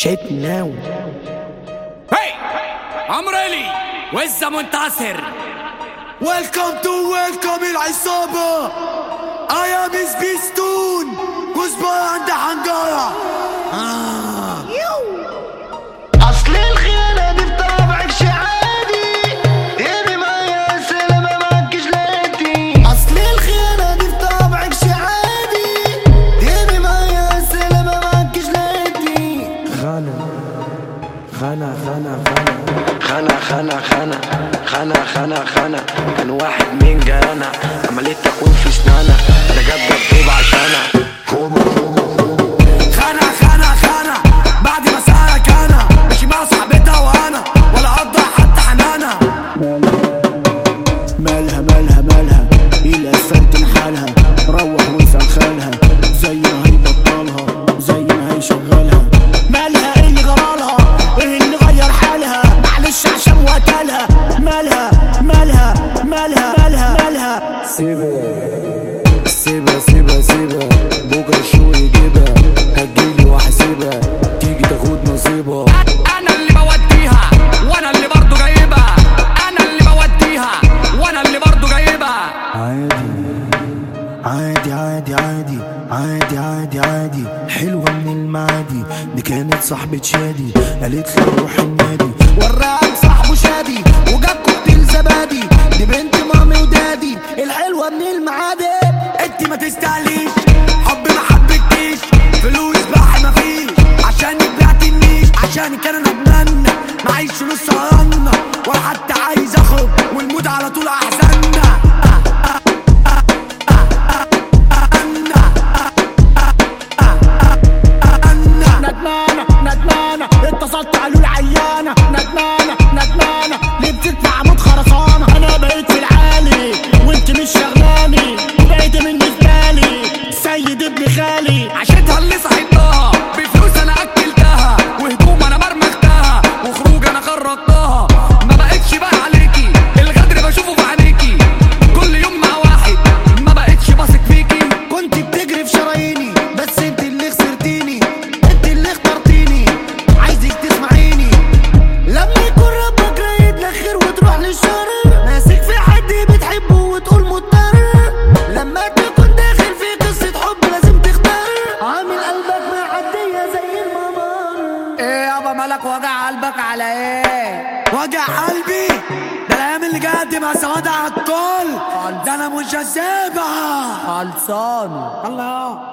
شيت ناو هي عمرالي وزة منتصر ويلكم تو ويلكم العصابة اي ام سبيستون كزبرة عند حنجرة آه. اصل الخيانة دي بطبعك شي عادي يا معايا سلامة معك جلاتي اصل الخيانة دي بطبعك شي عادي يا معايا سلامة معك جلاتي غانا غانا غانا غانا خنا خنا خنا خنا خنا خنا كان واحد من جانا عملية تكوين في سنانا ده جاب دبدوب عشانا خانا خانا خانا بعد ما سألك انا ماشي مع صاحبتها وانا ولا قضى حتى حنانا مالها مالها مالها ايه الاسفلت لحالها روح وانسى خالها زي ما هي بطلها زي ما هي شغالها مالها ايه اللي جرالها ايه اللي غير حالها معلش عشان وقتلها مالها مالها مالها مالها مالها سيبها سيبها سيبها بكره شو يجيبها هتجيلي واحسبها تيجي تاخد نصيبها انا اللي بوديها وانا اللي برضو جايبها انا اللي بوديها وانا اللي برضو جايبها عادي عادي عادي عادي عادي عادي حلوة من المعادي دي كانت صاحبة شادي قالت لي روح النادي وراك صاحبه شادي وجاب كوكتيل زبادي دي بنت مامي ودادي الحلوة من المعادي انت ما تستاهليش حب ما حبكتيش فلوس بقى ما فيش عشانك بعت النيش عشانك انا ندمان معيش فلوس سهرانة ولا حتى عايز اخرج والمود على طول احزاننا ندمانة ندمانة اتصلت قالوا العيانة ندمانة ندمانة ليه بتدفع عمود خرسانة انا بقيت في العالي وانت مش شغلاني بقيت بالنسبة لي سيد ابن خالي عشتها اللي صحيتها بفلوس انا اكلتها وهدوم انا مرمختها وخروج انا خرجتها ما بقتش بقى عليكي الغدر بشوفه في عينيكي كل يوم مع واحد ما بقتش بثق فيكي كنت بتجري في شراييني بس انت اللي خسرتيني انت اللي اخترتيني عايزك تسمعيني لما يكون ربك رايد لك خير وتروح للشر ماسك في حد بتحبه وتقول مضطر لما تكون داخل في قصة حب لازم تختار عامل قلبك معدية زي الممر ايه يابا مالك وجع قلبك على ايه وجع قلبي ده الايام اللي جايه مع سواد على الكل ده انا مش هسيبها خلصان الله